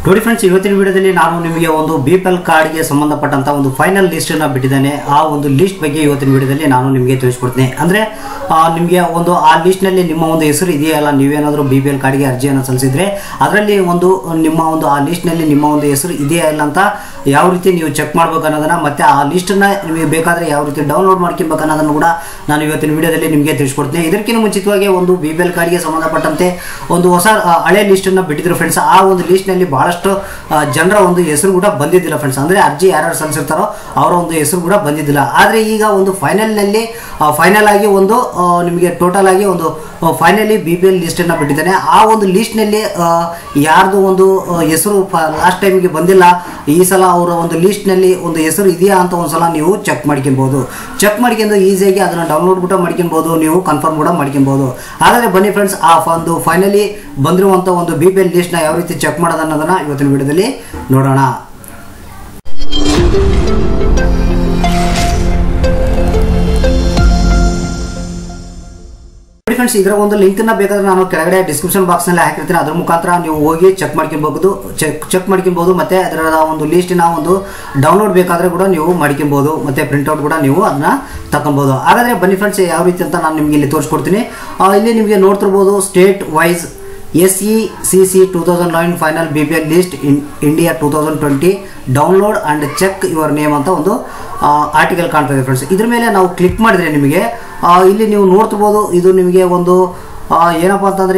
ನೋಡಿ ಫ್ರೆಂಡ್ಸ್ ಇವತ್ತಿನ ವಿಡಿಯೋದಲ್ಲಿ ನಾನು ನಿಮಗೆ ಒಂದು ಬಿ ಪಿ ಎಲ್ ಕಾರ್ಡ್ಗೆ ಸಂಬಂಧಪಟ್ಟಂತ ಒಂದು ಫೈನಲ್ ಲಿಸ್ಟ್ ಅನ್ನ ಬಿಟ್ಟಿದ್ದೇನೆ ಆ ಒಂದು ಲಿಸ್ಟ್ ಬಗ್ಗೆ ಇವತ್ತಿನ ವಿಡಿಯೋದಲ್ಲಿ ನಾನು ನಿಮಗೆ ತಿಳಿಸ್ಕೊಡ್ತೀನಿ ಅಂದ್ರೆ ಆ, ನಿಮಗೆ ಒಂದು ಆ ಲಿಸ್ಟ್ ನಲ್ಲಿ ನಿಮ್ಮ ಒಂದು ಹೆಸರು ಇದೆಯಲ್ಲ ನೀವೇನಾದರೂ ಬಿ ಪಿ ಎಲ್ ಕಾರ್ಡ್ಗೆ ಅರ್ಜಿಯನ್ನು ಸಲ್ಲಿಸಿದ್ರೆ ಅದರಲ್ಲಿ ಒಂದು ನಿಮ್ಮ ಒಂದು ಆ ಲಿಸ್ಟ್ ನಲ್ಲಿ ನಿಮ್ಮ ಒಂದು ಹೆಸರು ಇದೆಯಾ ಇಲ್ಲ ಅಂತ ಯಾವ ರೀತಿ ನೀವು ಚೆಕ್ ಮಾಡ್ಬೇಕು ಅನ್ನೋದನ್ನ ಮತ್ತೆ ಆ ಲಿಸ್ಟ್ ಅನ್ನ ನಿಮಗೆ ಬೇಕಾದ್ರೆ ಯಾವ ರೀತಿ ಡೌನ್ಲೋಡ್ ಮಾಡ್ಕೊಬೇಕು ಅನ್ನೋದನ್ನು ಕೂಡ ನಾನು ಇವತ್ತಿನ ವಿಡಿಯೋದಲ್ಲಿ ನಿಮಗೆ ತಿಳಿಸ್ಕೊಡ್ತೀನಿ ಇದಕ್ಕಿಂತ ಮುಂಚಿತವಾಗಿ ಒಂದು ಬಿ ಪಿ ಎಲ್ ಕಾರ್ಡ್ಗೆ ಸಂಬಂಧಪಟ್ಟಂತೆ ಒಂದು ಹೊಸ ಆ, ಹಳೆ ಲಿಸ್ಟ್ ಅನ್ನ ಬಿಟ್ಟಿದ್ರು ಫ್ರೆಂಡ್ಸ್ ಆ ಒಂದು ಲಿಸ್ಟ್ ನಲ್ಲಿ ಬಹಳಷ್ಟು ಆ, ಜನರ ಒಂದು ಹೆಸರು ಕೂಡ ಬಂದಿದ್ದಿಲ್ಲ ಫ್ರೆಂಡ್ಸ್ ಅಂದ್ರೆ ಅರ್ಜಿ ಯಾರ್ಯಾರು ಸಲ್ಲಿಸಿರ್ತಾರೋ ಅವರ ಒಂದು ಹೆಸರು ಕೂಡ ಬಂದಿದ್ದಿಲ್ಲ ಆದ್ರೆ ಈಗ ಒಂದು ಫೈನಲ್ ನಲ್ಲಿ ಫೈನಲ್ ಆಗಿ ಒಂದು ಆ, ನಿಮಗೆ ಟೋಟಲ್ ಆಗಿ ಒಂದು finally B P L list ಅನ್ನ ಬಿಟ್ಟಿದ್ದಾನೆ ಆ ಒಂದು ಲಿಸ್ಟ್ ನಲ್ಲಿ ಆ, ಯಾರ್ದು ಒಂದು ಆ, ಹೆಸರು ಲಾಸ್ಟ್ ಟೈಮ್ಗೆ ಬಂದಿಲ್ಲ ಈ ಸಲ ಅವರ ಒಂದು ಲಿಸ್ಟ್ ನಲ್ಲಿ ಒಂದು ಹೆಸರು ಇದೆಯಾ ಅಂತ ಒಂದ್ಸಲ ನೀವು ಚೆಕ್ ಮಾಡ್ಕೊಬಹುದು ಚೆಕ್ ಮಾಡ್ಕೊಂಡು ಈಸಿಯಾಗಿ ಅದನ್ನ ಡೌನ್ಲೋಡ್ ಕೂಡ ಮಾಡ್ಕೊಬಹುದು ನೀವು ಕನ್ಫರ್ಮ್ ಕೂಡ ಮಾಡ್ಕೊಬಹುದು ಹಾಗಾದ್ರೆ ಬನ್ನಿ ಫ್ರೆಂಡ್ಸ್ ಆ ಒಂದು ಫೈನಲಿ ಬಂದಿರುವಂತ ಒಂದು ಬಿ ಪಿ ಎಲ್ ಲಿಸ್ಟ್ ನ ಯಾವ ರೀತಿ ಚೆಕ್ ಮಾಡೋದು ಅನ್ನೋದನ್ನ ಇವತ್ತಿನ ವಿಡಿಯೋದಲ್ಲಿ ನೋಡೋಣ ನೋಡಿ ಫ್ರೆಂಡ್ಸ್ ಇದರ ಒಂದು ಲಿಂಕ್ ನ ಬೇಕಾದ್ರೆ ನಾನು ಕೆಳಗಡೆ ಡಿಸ್ಕ್ರಿಪ್ಷನ್ ಬಾಕ್ಸ್ ನಲ್ಲಿ ಹಾಕಿರ್ತೀನಿ ಅದ್ರ ಮುಖಾಂತರ ನೀವು ಹೋಗಿ ಚೆಕ್ ಮಾಡ್ಕೊಬಹುದು ಚೆಕ್ ಚೆಕ್ ಮಾಡ್ಕೊಬಹುದು ಮತ್ತೆ ಅದರ ಒಂದು ಲಿಸ್ಟಿನ ಒಂದು ಡೌನ್ಲೋಡ್ ಬೇಕಾದ್ರೆ ಕೂಡ ನೀವು ಮಾಡ್ಕೊಬಹುದು ಮತ್ತೆ ಪ್ರಿಂಟ್ಔಟ್ ಕೂಡ ನೀವು ಅದನ್ನ ತಗೊಬಹುದು ಹಾಗಾದ್ರೆ ಬನ್ನಿ ಫ್ರೆಂಡ್ಸ್ ಯಾವ ರೀತಿ ಅಂತ ನಾನು ನಿಮಗೆ ಇಲ್ಲಿ ತೋರಿಸ್ಕೊಡ್ತೀನಿ ಆ, ಇಲ್ಲಿ ನಿಮಗೆ ನೋಡ್ತಿರ್ಬೋದು state wise S E C C two thousand nine final B P L list in India two thousand twenty download and check your name ಅಂತ ಒಂದು ಆರ್ಟಿಕಲ್ ಕಾಣ್ತಾ ಇದೆ ಫ್ರೆಂಡ್ಸ್ ಇದ್ರ ಮೇಲೆ ನಾವು ಕ್ಲಿಕ್ ಮಾಡಿದ್ರೆ ನಿಮಗೆ ಆ, ಇಲ್ಲಿ ನೀವು ನೋಡ್ತಿರ್ಬೋದು ಇದು ನಿಮಗೆ ಒಂದು ಆ, ಏನಪ್ಪ ಅಂತಂದರೆ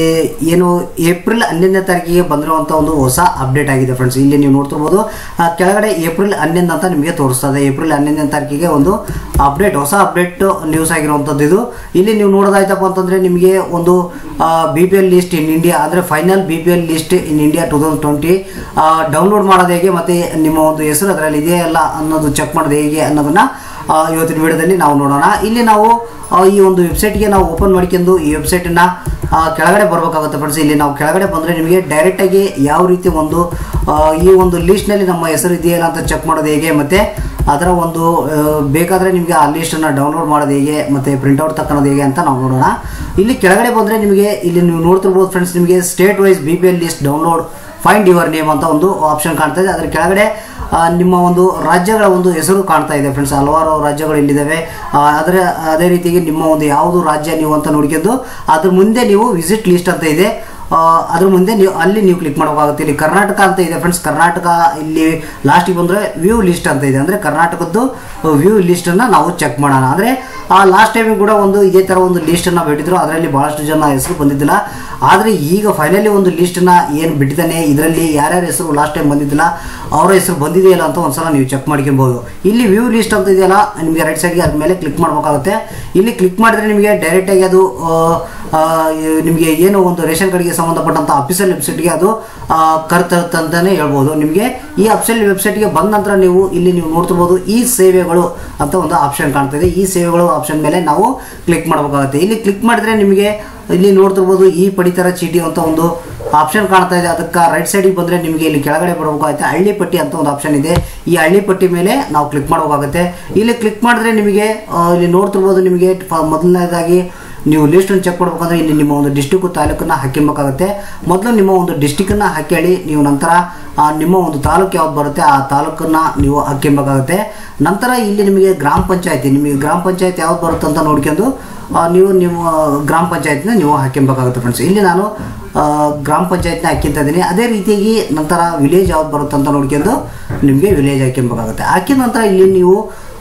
ಏನು ಏಪ್ರಿಲ್ ಹನ್ನೊಂದನೇ ತಾರೀಕಿಗೆ ಬಂದಿರುವಂಥ ಒಂದು ಹೊಸ ಅಪ್ಡೇಟ್ ಆಗಿದೆ ಫ್ರೆಂಡ್ಸ್ ಇಲ್ಲಿ ನೀವು ನೋಡ್ತಿರ್ಬೋದು ಆ, ಕೆಳಗಡೆ ಏಪ್ರಿಲ್ ಹನ್ನೊಂದು ಅಂತ ನಿಮಗೆ ತೋರಿಸ್ತದೆ ಏಪ್ರಿಲ್ ಹನ್ನೊಂದನೇ ತಾರೀಕಿಗೆ ಒಂದು ಅಪ್ಡೇಟ್ ಹೊಸ ಅಪ್ಡೇಟ್ ನ್ಯೂಸ್ ಆಗಿರುವಂಥದ್ದು ಇದು ಇಲ್ಲಿ ನೀವು ನೋಡೋದಾಯ್ತಪ್ಪ ಅಂತಂದರೆ ನಿಮಗೆ ಒಂದು B P L list in India ಅಂದರೆ final B P L list in India two thousand twenty download ಮಾಡೋದು ಹೇಗೆ ಮತ್ತು ನಿಮ್ಮ ಒಂದು ಹೆಸರು ಅದರಲ್ಲಿ ಇದೆಯಾ ಇಲ್ಲ ಅನ್ನೋದು ಚೆಕ್ ಮಾಡೋದು ಹೇಗೆ ಅನ್ನೋದನ್ನು ಆ, ಇವತ್ತಿನ ವಿಡಿಯೋದಲ್ಲಿ ನಾವು ನೋಡೋಣ ಇಲ್ಲಿ ನಾವು ಆ, ಈ ಒಂದು ವೆಬ್ಸೈಟ್ಗೆ ನಾವು ಓಪನ್ ಮಾಡ್ಕೊಂಡು ಈ ವೆಬ್ಸೈಟನ್ನು ಕೆಳಗಡೆ ಬರಬೇಕಾಗುತ್ತೆ ಫ್ರೆಂಡ್ಸ್ ಇಲ್ಲಿ ನಾವು ಕೆಳಗಡೆ ಬಂದರೆ ನಿಮಗೆ ಡೈರೆಕ್ಟಾಗಿ ಯಾವ ರೀತಿ ಒಂದು ಆ, ಈ ಒಂದು ಲಿಸ್ಟ್ನಲ್ಲಿ ನಮ್ಮ ಹೆಸರು ಇದೆಯಲ್ಲ ಅಂತ ಚೆಕ್ ಮಾಡೋದು ಹೇಗೆ ಮತ್ತು ಅದರ ಒಂದು ಆ, ಬೇಕಾದರೆ ನಿಮಗೆ ಆ ಲಿಸ್ಟನ್ನು ಡೌನ್ಲೋಡ್ ಮಾಡೋದು ಹೇಗೆ ಮತ್ತು ಪ್ರಿಂಟ್ಔಟ್ ತಗೊಳೋದು ಹೇಗೆ ಅಂತ ನಾವು ನೋಡೋಣ ಇಲ್ಲಿ ಕೆಳಗಡೆ ಬಂದರೆ ನಿಮಗೆ ಇಲ್ಲಿ ನೀವು ನೋಡ್ತಿರ್ಬೋದು ಫ್ರೆಂಡ್ಸ್ ನಿಮಗೆ state wise B P L list download find your name ಅಂತ ಒಂದು ಆಪ್ಷನ್ ಕಾಣ್ತಾ ಇದೆ ಅದರ ಕೆಳಗಡೆ ಆ, ನಿಮ್ಮ ಒಂದು ರಾಜ್ಯಗಳ ಒಂದು ಹೆಸರು ಕಾಣ್ತಾ ಇದೆ ಫ್ರೆಂಡ್ಸ್ ಹಲವಾರು ರಾಜ್ಯಗಳು ಇಲ್ಲಿದ್ದಾವೆ ಆ, ಅದರ ಅದೇ ರೀತಿಗೆ ನಿಮ್ಮ ಒಂದು ಯಾವುದು ರಾಜ್ಯ ನೀವು ಅಂತ ನೋಡ್ಕೊಂಡು ಅದ್ರ ಮುಂದೆ ನೀವು ವಿಸಿಟ್ ಲಿಸ್ಟ್ ಅಂತ ಇದೆ ಆ, ಅದ್ರ ಮುಂದೆ ನೀವು ಅಲ್ಲಿ ನೀವು ಕ್ಲಿಕ್ ಮಾಡಬೇಕಾಗುತ್ತೆ ಇಲ್ಲಿ ಕರ್ನಾಟಕ ಅಂತ ಇದೆ ಫ್ರೆಂಡ್ಸ್ ಕರ್ನಾಟಕ ಇಲ್ಲಿ ಲಾಸ್ಟಿಗೆ ಬಂದರೆ ವ್ಯೂ ಲಿಸ್ಟ್ ಅಂತ ಇದೆ ಅಂದರೆ ಕರ್ನಾಟಕದ್ದು ವ್ಯೂ ಲಿಸ್ಟನ್ನು ನಾವು ಚೆಕ್ ಮಾಡೋಣ ಅಂದರೆ ಆ ಲಾಸ್ಟ್ ಟೈಮ್ ಕೂಡ ಒಂದು ಇದೇ ಥರ ಒಂದು ಲಿಸ್ಟನ್ನು ಬಿಟ್ಟಿದ್ರು ಅದರಲ್ಲಿ ಭಾಳಷ್ಟು ಜನ ಹೆಸರು ಬಂದಿದ್ದಿಲ್ಲ ಆದರೆ ಈಗ ಫೈನಲಿ ಒಂದು ಲಿಸ್ಟನ್ನು ಏನು ಬಿಟ್ಟಿದ್ದಾನೆ ಇದರಲ್ಲಿ ಯಾರ್ಯಾರ ಹೆಸರು ಲಾಸ್ಟ್ ಟೈಮ್ ಬಂದಿದ್ದಿಲ್ಲ ಅವರ ಹೆಸರು ಬಂದಿದೆಯಲ್ಲ ಅಂತ ಒಂದ್ಸಲ ನೀವು ಚೆಕ್ ಮಾಡ್ಕೊಬೋದು ಇಲ್ಲಿ ವ್ಯೂ ಲಿಸ್ಟ್ ಅಂತ ಇದೆಯಲ್ಲ ನಿಮಗೆ ರೈಟ್ ಸೈಡ್ಗೆ ಅದ್ರ ಮೇಲೆ ಕ್ಲಿಕ್ ಮಾಡಬೇಕಾಗುತ್ತೆ ಇಲ್ಲಿ ಕ್ಲಿಕ್ ಮಾಡಿದ್ರೆ ನಿಮಗೆ ಡೈರೆಕ್ಟಾಗಿ ಅದು ಆ, ಆ, ನಿಮಗೆ ಏನು ಒಂದು ರೇಷನ್ ಕಾರ್ಡ್ಗೆ ಸಂಬಂಧಪಟ್ಟಂಥ ಅಫಿಷಿಯಲ್ ವೆಬ್ಸೈಟ್ಗೆ ಅದು ಕರ್ತರುತ್ತೆ ಅಂತಲೇ ಹೇಳ್ಬೋದು ನಿಮಗೆ ಈ ಅಫಿಷಿಯಲ್ ವೆಬ್ಸೈಟ್ಗೆ ಬಂದ ನಂತರ ನೀವು ಇಲ್ಲಿ ನೀವು ನೋಡ್ತಿರ್ಬೋದು ಈ ಸೇವೆಗಳು ಅಂತ ಒಂದು ಆಪ್ಷನ್ ಕಾಣ್ತಾ ಇದೆ ಈ ಸೇವೆಗಳು ಆಪ್ಷನ್ ಮೇಲೆ ನಾವು ಕ್ಲಿಕ್ ಮಾಡಬೇಕಾಗುತ್ತೆ ಇಲ್ಲಿ ಕ್ಲಿಕ್ ಮಾಡಿದ್ರೆ ನಿಮಗೆ ಇಲ್ಲಿ ನೋಡ್ತಿರ್ಬೋದು ಈ ಪಡಿತರ ಚೀಟಿ ಅಂತ ಒಂದು ಆಪ್ಷನ್ ಕಾಣ್ತಾ ಇದೆ ಅದಕ್ಕೆ ರೈಟ್ ಸೈಡಿಗೆ ಬಂದರೆ ನಿಮಗೆ ಇಲ್ಲಿ ಕೆಳಗಡೆ ಬರಬೇಕಾಗುತ್ತೆ ಹಳ್ಳಿ ಪಟ್ಟಿ ಅಂತ ಒಂದು ಆಪ್ಷನ್ ಇದೆ ಈ ಹಳ್ಳಿ ಪಟ್ಟಿ ಮೇಲೆ ನಾವು ಕ್ಲಿಕ್ ಮಾಡಬೇಕಾಗುತ್ತೆ ಇಲ್ಲಿ ಕ್ಲಿಕ್ ಮಾಡಿದ್ರೆ ನಿಮಗೆ ಆ, ಇಲ್ಲಿ ನೋಡ್ತಿರ್ಬೋದು ನಿಮಗೆ ಫ- ಮೊದಲನೇದಾಗಿ ನೀವು ಲಿಸ್ಟನ್ನು ಚೆಕ್ ಮಾಡ್ಬೇಕಂದ್ರೆ ಇಲ್ಲಿ ನಿಮ್ಮ ಒಂದು ಡಿಸ್ಟಿಕ್ಕು ತಾಲೂಕನ್ನು ಹಾಕಿಬೇಕಾಗುತ್ತೆ ಮೊದಲು ನಿಮ್ಮ ಒಂದು ಡಿಸ್ಟಿಕನ್ನು ಹಾಕಿ ನೀವು ನಂತರ ಆ, ನಿಮ್ಮ ಒಂದು ತಾಲೂಕು ಯಾವ್ದು ಬರುತ್ತೆ ಆ ತಾಲೂಕನ್ನು ನೀವು ಹಾಕ್ಕೊಬೇಕಾಗುತ್ತೆ ನಂತರ ಇಲ್ಲಿ ನಿಮಗೆ ಗ್ರಾಮ ಪಂಚಾಯತಿ ನಿಮಗೆ ಗ್ರಾಮ ಪಂಚಾಯತ್ ಯಾವ್ದು ಬರುತ್ತೆ ಅಂತ ನೋಡ್ಕೊಂಡು ಆ, ನೀವು ನಿಮ್ಮ ಗ್ರಾಮ ಪಂಚಾಯತ್ನ ನೀವು ಹಾಕ್ಕೊಬೇಕಾಗುತ್ತೆ ಫ್ರೆಂಡ್ಸ್ ಇಲ್ಲಿ ನಾನು ಆ, ಗ್ರಾಮ ಪಂಚಾಯತ್ನ ಹಾಕ್ಕೊಂತ ಇದ್ದೀನಿ ಅದೇ ರೀತಿಯಾಗಿ ನಂತರ ವಿಲೇಜ್ ಯಾವ್ದು ಬರುತ್ತೆ ಅಂತ ನೋಡ್ಕೊಂಡು ನಿಮಗೆ ವಿಲೇಜ್ ಹಾಕ್ಕೊಬೇಕಾಗುತ್ತೆ ಹಾಕಿದ ನಂತರ ಇಲ್ಲಿ ನೀವು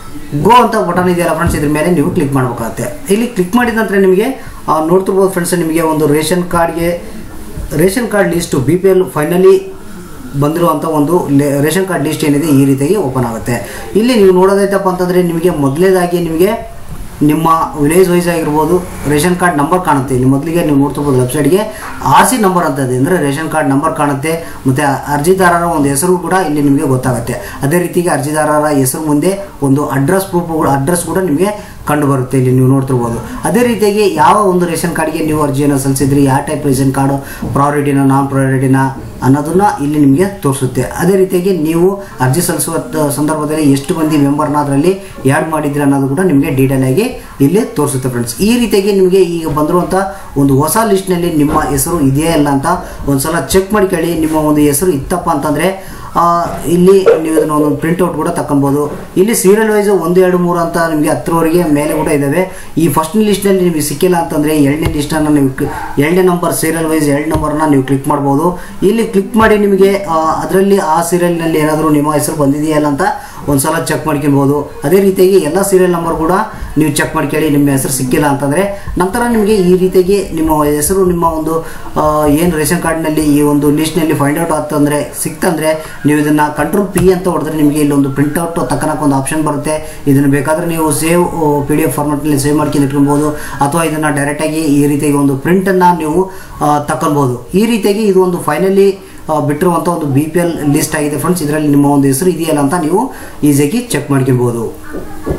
ಗೋ ಅಂತ ಬಟನ್ ಇದೆಯಲ್ಲ ಫ್ರೆಂಡ್ಸ್ ಇದ್ರ ಮೇಲೆ ನೀವು ಕ್ಲಿಕ್ ಮಾಡಬೇಕಾಗುತ್ತೆ ಇಲ್ಲಿ ಕ್ಲಿಕ್ ಮಾಡಿದ ನಂತರ ನಿಮಗೆ ಆ, ನೋಡ್ತಿರ್ಬೋದು ಫ್ರೆಂಡ್ಸ್ ನಿಮಗೆ ಒಂದು ರೇಷನ್ ಕಾರ್ಡ್ಗೆ ration card list B P L finally ಬಂದಿರುವಂಥ ಒಂದು ಲೆ- ರೇಷನ್ ಕಾರ್ಡ್ ಲಿಸ್ಟ್ ಏನಿದೆ ಈ ರೀತಿಯಾಗಿ ಓಪನ್ ಆಗುತ್ತೆ ಇಲ್ಲಿ ನೀವು ನೋಡೋದೈತಪ್ಪ ಅಂತಂದರೆ ನಿಮಗೆ ಮೊದಲನೇದಾಗಿ ನಿಮಗೆ ನಿಮ್ಮ ವಿಲೇಜ್ ವೈಸ್ ಆಗಿರ್ಬೋದು ರೇಷನ್ ಕಾರ್ಡ್ ನಂಬರ್ ಕಾಣುತ್ತೆ ಇಲ್ಲಿ ಮೊದಲಿಗೆ ನೀವು ನೋಡ್ತಿರ್ಬೋದು ವೆಬ್ಸೈಟ್ಗೆ ಆರ್ ಸಿ ನಂಬರ್ ಅಂತ ಇದೆ ಅಂದರೆ ರೇಷನ್ ಕಾರ್ಡ್ ನಂಬರ್ ಕಾಣುತ್ತೆ ಮತ್ತು ಅರ್ಜಿದಾರರ ಒಂದು ಹೆಸರು ಕೂಡ ಇಲ್ಲಿ ನಿಮಗೆ ಗೊತ್ತಾಗುತ್ತೆ ಅದೇ ರೀತಿಗೆ ಅರ್ಜಿದಾರರ ಹೆಸರು ಮುಂದೆ ಒಂದು ಅಡ್ರೆಸ್ ಪ್ರೂಫ್ ಅಡ್ರೆಸ್ ಕೂಡ ನಿಮಗೆ ಕಂಡು ಬರುತ್ತೆ ಇಲ್ಲಿ ನೀವು ನೋಡ್ತಿರ್ಬೋದು ಅದೇ ರೀತಿಯಾಗಿ ಯಾವ ಒಂದು ರೇಷನ್ ಕಾರ್ಡ್ಗೆ ನೀವು ಅರ್ಜಿಯನ್ನು ಸಲ್ಲಿಸಿದ್ರಿ ಯಾವ ಟೈಪ್ ರೇಷನ್ ಕಾರ್ಡು ಪ್ರಾಯೋರಿಟಿನ ನಾನ್ ಪ್ರಾಯೋರಿಟಿನ ಅನ್ನೋದನ್ನ ಇಲ್ಲಿ ನಿಮಗೆ ತೋರಿಸುತ್ತೆ ಅದೇ ರೀತಿಯಾಗಿ ನೀವು ಅರ್ಜಿ ಸಲ್ಲಿಸುವ ತ- ಸಂದರ್ಭದಲ್ಲಿ ಎಷ್ಟು ಮಂದಿ ಮೆಂಬರ್ನ ಅದರಲ್ಲಿ ಆ್ಯಡ್ ಮಾಡಿದ್ರಿ ಅನ್ನೋದು ಕೂಡ ನಿಮಗೆ ಡೀಟೇಲ್ ಆಗಿ ಇಲ್ಲಿ ತೋರಿಸುತ್ತೆ ಫ್ರೆಂಡ್ಸ್ ಈ ರೀತಿಯಾಗಿ ನಿಮಗೆ ಈಗ ಬಂದಿರುವಂಥ ಒಂದು ಹೊಸ ಲಿಸ್ಟ್ನಲ್ಲಿ ನಿಮ್ಮ ಹೆಸರು ಇದೆಯಾ ಇಲ್ಲ ಅಂತ ಒಂದ್ಸಲ ಚೆಕ್ ಮಾಡಿ ಕೇಳಿ ನಿಮ್ಮ ಒಂದು ಹೆಸರು ಇತ್ತಪ್ಪ ಅಂತಂದರೆ ಆ, ಇಲ್ಲಿ ನೀವು ಇದನ್ನ ಒಂದು ಪ್ರಿಂಟ್ಔಟ್ ಕೂಡ ತಗೊಬೋದು ಇಲ್ಲಿ ಸೀರಿಯಲ್ ವೈಸ್ ಒಂದು ಎರಡು ಮೂರು ಅಂತ ನಿಮಗೆ ಹತ್ತರವರೆಗೆ ಮೇಲೆ ಕೂಡ ಇದ್ದಾವೆ ಈ ಫಸ್ಟ್ ಲಿಸ್ಟ್ನಲ್ಲಿ ನಿಮಗೆ ಸಿಕ್ಕಿಲ್ಲ ಅಂತಂದರೆ ಎರಡನೇ ಲಿಸ್ಟನ್ನು ನೀವು ಕ್ಲಿ- ಎರಡನೇ ನಂಬರ್ ಸೀರಿಯಲ್ ವೈಸ್ ಎರಡು ನಂಬರ್ನ ನೀವು ಕ್ಲಿಕ್ ಮಾಡ್ಬೋದು ಇಲ್ಲಿ ಕ್ಲಿಕ್ ಮಾಡಿ ನಿಮಗೆ ಅದರಲ್ಲಿ ಆ ಸೀರಿಯಲ್ನಲ್ಲಿ ಏನಾದರೂ ನಿಮ್ಮ ಹೆಸರು ಬಂದಿದೆಯಾ ಇಲ್ಲ ಅಂತ ಒಂದ್ಸಲ ಚೆಕ್ ಮಾಡ್ಕೊಬೋದು ಅದೇ ರೀತಿಯಾಗಿ ಎಲ್ಲ ಸೀರಿಯಲ್ ನಂಬರ್ ಕೂಡ ನೀವು ಚೆಕ್ ಮಾಡ್ಕೊಳ್ಳಿ ನಿಮ್ಮ ಹೆಸರು ಸಿಕ್ಕಿಲ್ಲ ಅಂತಂದರೆ ನಂತರ ನಿಮಗೆ ಈ ರೀತಿಯಾಗಿ ನಿಮ್ಮ ಹೆಸರು ನಿಮ್ಮ ಒಂದು ಏನು ರೇಷನ್ ಕಾರ್ಡ್ನಲ್ಲಿ ಈ ಒಂದು ಲಿಸ್ಟ್ನಲ್ಲಿ ಫೈಂಡ್ ಔಟ್ ಆಗ್ತಂದರೆ ಸಿಕ್ತಂದರೆ ನೀವು ಇದನ್ನು ಕಂಟ್ರೋಲ್ ಪಿ ಅಂತ ಹೊಡೆದ್ರೆ ನಿಮಗೆ ಇಲ್ಲೊಂದು ಪ್ರಿಂಟ್ಔಟ್ ತಕ್ಕನಕ್ಕೆ ಒಂದು ಆಪ್ಷನ್ ಬರುತ್ತೆ ಇದನ್ನು ಬೇಕಾದರೆ ನೀವು ಸೇವ್ ಪಿ ಡಿ ಎಫ್ ಫಾರ್ಮೆಟ್ನಲ್ಲಿ ಸೇವ್ ಮಾಡ್ಕೊಂಡು ಇಟ್ಕೊಬೋದು ಅಥವಾ ಇದನ್ನು ಡೈರೆಕ್ಟಾಗಿ ಈ ರೀತಿಯಾಗಿ ಒಂದು ಪ್ರಿಂಟನ್ನು ನೀವು ತಗೊಳ್ಬೋದು ಈ ರೀತಿಯಾಗಿ ಇದು ಒಂದು ಫೈನಲಿ ಬಿಟ್ಟಿರುವಂಥ ಒಂದು ಬಿ ಪಿ ಎಲ್ ಲಿಸ್ಟ್ ಆಗಿದೆ ಫ್ರೆಂಡ್ಸ್ ಇದರಲ್ಲಿ ನಿಮ್ಮ ಒಂದು ಹೆಸರು ಇದೆಯಲ್ಲ ಅಂತ ನೀವು ಈಸಿಯಾಗಿ ಚೆಕ್ ಮಾಡ್ಕೊಬೋದು